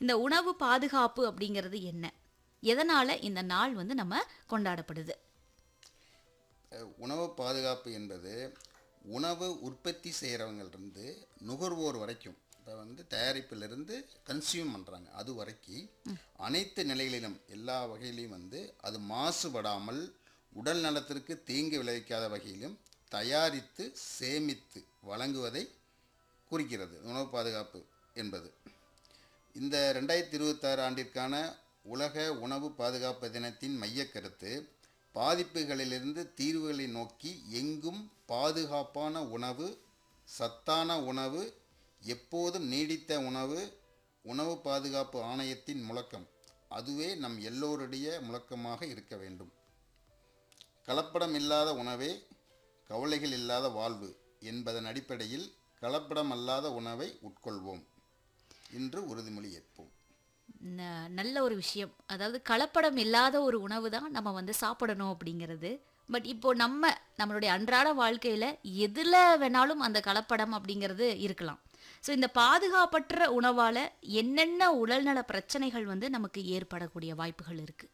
இந்த உணவு பாதுகாப்பு அப்படிங்கிறது என்ன எதனால இந்த நாள் வந்து நம்ம கொண்டாடப்படுது அஹ், உணவு பாதுகாப்பு என்பது உணவு உற்பத்தி செய்கிறவங்கள்ருந்து நுகர்வோர் வரைக்கும் இப்போ வந்து தயாரிப்பிலிருந்து கன்சியூம் பண்ணுறாங்க அது வரைக்கும் அனைத்து நிலைகளிலும் எல்லா வகையிலையும் வந்து அது மாசுபடாமல் உடல் நலத்திற்கு தீங்கு விளைவிக்காத வகையிலும் தயாரித்து சேமித்து வழங்குவதை குறிக்கிறது உணவு பாதுகாப்பு என்பது இந்த ரெண்டாயிரத்தி இருபத்தாறு ஆண்டிற்கான உலக உணவு பாதுகாப்பு தினத்தின் மையக்கருத்து பாதிப்புகளிலிருந்து தீர்வுகளை நோக்கி எங்கும் பாதுகாப்பான உணவு சத்தான உணவு எப்போதும் நீடித்த உணவு உணவு பாதுகாப்பு ஆணையத்தின் முழக்கம் அதுவே நம் எல்லோருடைய முழக்கமாக இருக்க வேண்டும் கலப்படம் இல்லாத உணவே கவலைகள் இல்லாத வாழ்வு என்பதன் அடிப்படையில் கலப்படம் அல்லாத உணவை உட்கொள்வோம் இன்று உறுதிமொழி ஏற்போம் ந- நல்ல ஒரு விஷயம் அதாவது கலப்படம் இல்லாத ஒரு உணவு தான் நம்ம வந்து சாப்பிடணும் அப்படிங்கிறது பட் இப்போ நம்ம நம்மளுடைய அன்றாட வாழ்க்கையில எதுல வேணாலும் அந்த கலப்படம் அப்படிங்கிறது இருக்கலாம் ஸோ இந்த பாதுகாப்பற்ற உணவால என்னென்ன உடல்நல பிரச்சனைகள் வந்து நமக்கு ஏற்படக்கூடிய வாய்ப்புகள் இருக்கு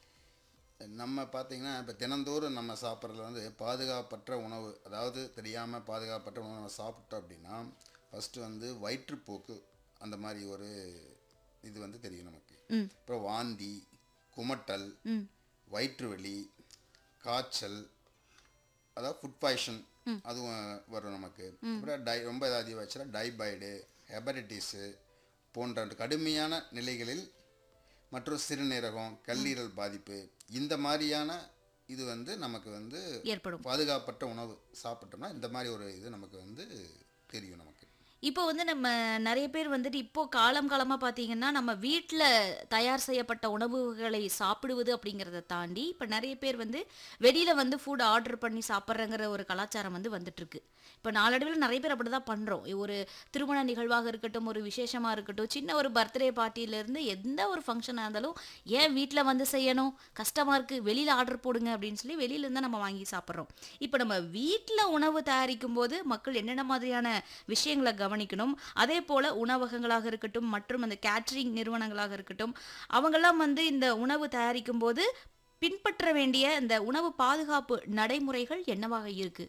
நம்ம பார்த்தீங்கன்னா இப்போ தினந்தோறும் நம்ம சாப்பிட்றதுல வந்து பாதுகாப்பற்ற உணவு அதாவது தெரியாமல் பாதுகாப்பற்ற உணவு நம்ம சாப்பிட்டோம் அப்படின்னா ஃபஸ்ட்டு வந்து வயிற்றுப்போக்கு அந்த மாதிரி ஒரு இது வந்து தெரியும் நமக்கு ம். அப்புறம் வாந்தி குமட்டல் ம் வயிற்று வலி காய்ச்சல் அதாவது ஃபுட் பாய்ஷன் அதுவும் வரும் நமக்கு அப்புறம் டை ரொம்ப ஏதாவது வச்சுன்னா டைபாய்டு ஹெபடைட்டிஸு போன்ற கடுமையான நிலைகளில் மற்றும் சிறுநீரகம் கல்லீரல் பாதிப்பு இந்த மாதிரியான இது வந்து நமக்கு வந்து ஏற்படும் பாதுகாப்பற்ற உணவு சாப்பிட்டோம்னா இந்த மாதிரி ஒரு இது நமக்கு வந்து தெரியும் நமக்கு இப்போ வந்து நம்ம நிறைய பேர் வந்துட்டு இப்போ காலம் காலமாக பார்த்தீங்கன்னா நம்ம வீட்டில் தயார் செய்யப்பட்ட உணவுகளை சாப்பிடுவது அப்படிங்கிறத தாண்டி இப்போ நிறைய பேர் வந்து வெளியில் வந்து ஃபுட் ஆர்டர் பண்ணி சாப்பிட்றங்கிற ஒரு கலாச்சாரம் வந்து வந்துட்டு இருக்கு இப்போ நாளடைவில் நிறைய பேர் அப்படி தான் பண்ணுறோம் ஒரு திருமண நிகழ்வாக இருக்கட்டும் ஒரு விசேஷமாக இருக்கட்டும் சின்ன ஒரு பர்த்டே பார்ட்டியிலேருந்து எந்த ஒரு ஃபங்க்ஷனாக இருந்தாலும் ஏன் வீட்டில் வந்து செய்யணும் கஷ்டமாக இருக்குது வெளியில் ஆர்டர் போடுங்க அப்படின்னு சொல்லி வெளியிலேருந்து தான் நம்ம வாங்கி சாப்பிட்றோம் இப்போ நம்ம வீட்டில் உணவு தயாரிக்கும் போது மக்கள் என்னென்ன மாதிரியான விஷயங்களை கவனிக்கணும் அதே போல் உணவகங்களாக இருக்கட்டும் மற்றும் அந்த கேட்ரிங் நிறுவனங்களாக இருக்கட்டும் அவங்கெல்லாம் வந்து இந்த உணவு தயாரிக்கும் போது பின்பற்ற வேண்டிய இந்த உணவு பாதுகாப்பு நடைமுறைகள் என்னவாக இருக்கு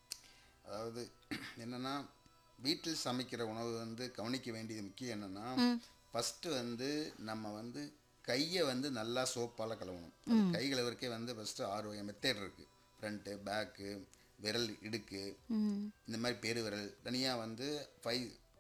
அதாவது என்னன்னா வீட்டில் சமைக்கிற உணவு வந்து கவனிக்க வேண்டியது முக்கியம் என்னன்னா ஃபஸ்ட்டு வந்து நம்ம வந்து கையை வந்து நல்லா சோப்பால் கழுவணும் அது கை கழுவுறக்கே வந்து ஃபஸ்ட்டு ஆறு வகை மெத்தேட் இருக்குது ஃப்ரண்ட்டு பேக்கு விரல் இடுக்கு இந்த மாதிரி பெரு விரல் தனியாக வந்து ஃபை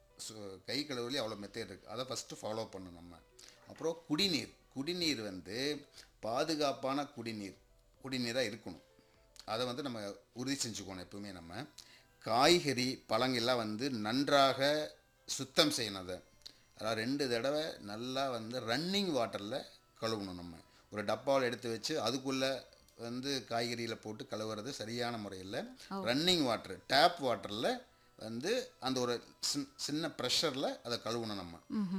கை கழுவுலேயே அவ்வளோ மெத்தேட் இருக்குது அதை ஃபஸ்ட்டு ஃபாலோ பண்ணணும் நம்ம அப்புறம் குடிநீர் குடிநீர் வந்து பாதுகாப்பான குடிநீர் குடிநீராக இருக்கணும் அதை வந்து நம்ம உறுதி செஞ்சுக்கணும் எப்பவுமே நம்ம காய்கறி பழங்கள்லாம் வந்து நன்றாக சுத்தம் செய்யணும் அதை அதாவது ரெண்டு தடவை நல்லா வந்து ரன்னிங் வாட்டரில் கழுவணும் நம்ம ஒரு டப்பாவில் எடுத்து வச்சு அதுக்குள்ளே வந்து காய்கறியில் போட்டு கழுவுறது சரியான முறையில் ரன்னிங் வாட்டர் டேப் வாட்டரில் வந்து அந்த ஒரு சின் சின்ன ப்ரெஷரில் அதை கழுவணும் நம்ம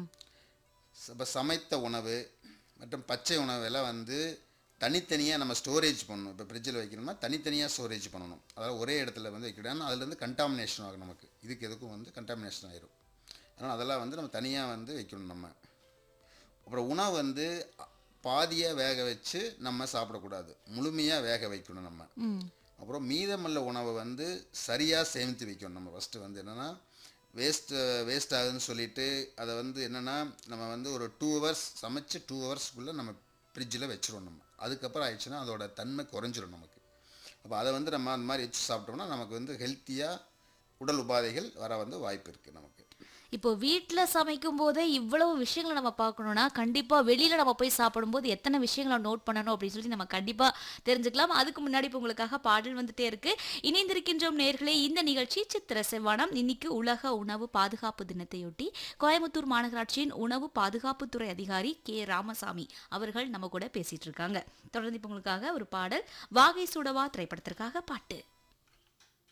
இப்போ சமைத்த உணவு மற்றும் பச்சை உணவு எல்லாம் வந்து தனித்தனியாக நம்ம ஸ்டோரேஜ் பண்ணணும் இப்போ ஃப்ரிட்ஜில் வைக்கணும்னா தனித்தனியாக ஸ்டோரேஜ் பண்ணணும் அதாவது ஒரே இடத்துல வந்து வைக்கணும் அதுலேருந்து கண்டாமினேஷன் ஆகும் நமக்கு இதுக்கு எதுக்கும் வந்து கண்டாமினேஷன் ஆயிரும் அதனால் அதெல்லாம் வந்து நம்ம தனியாக வந்து வைக்கணும் நம்ம அப்புறம் உணவு வந்து பாதியாக வேக வச்சு நம்ம சாப்பிடக்கூடாது முழுமையாக வேக வைக்கணும் நம்ம அப்புறம் மீதமுள்ள உணவை வந்து சரியாக சேமித்து வைக்கணும் நம்ம ஃபஸ்ட்டு வந்து என்னென்னா வேஸ்ட் வேஸ்ட் ஆகுதுன்னு சொல்லிட்டு அதை வந்து என்னென்னா நம்ம வந்து ஒரு டூ ஹவர்ஸ் சமைச்சு டூ ஹவர்ஸ்க்குள்ளே நம்ம ஃப்ரிட்ஜில் வச்சிருவோம் நம்ம அதுக்கப்புறம் ஆயிடுச்சுன்னா அதோட தன்மை குறைஞ்சிரும் நமக்கு அப்போ அதை வந்து நம்ம அந்த மாதிரி வச்சு சாப்பிட்டோம்னா நமக்கு வந்து ஹெல்த்தியாக உடல் உபாதைகள் வர வந்து வாய்ப்பு இருக்குது நமக்கு இப்போ வீட்டில் சமைக்கும் போதே இவ்வளவு விஷயங்களை நம்ம பார்க்கணும்னா கண்டிப்பாக வெளியில் நம்ம போய் சாப்பிடும்போது எத்தனை விஷயங்களை நோட் பண்ணணும் அப்படின்னு சொல்லி நம்ம கண்டிப்பாக தெரிஞ்சுக்கலாம் அதுக்கு முன்னாடி இப்போ உங்களுக்காக பாடல் வந்துட்டே இருக்கு இணைந்திருக்கின்றோம் நேர்களே இந்த நிகழ்ச்சி சித்திர செவ்வானம் இன்னைக்கு உலக உணவு பாதுகாப்பு தினத்தையொட்டி கோயம்புத்தூர் மாநகராட்சியின் உணவு பாதுகாப்புத்துறை அதிகாரி கே ராமசாமி அவர்கள் நம்ம கூட பேசிட்டு இருக்காங்க தொடர்ந்து இப்போ உங்களுக்காக ஒரு பாடல் வாகை சுடவா திரைப்படத்திற்காக பாட்டு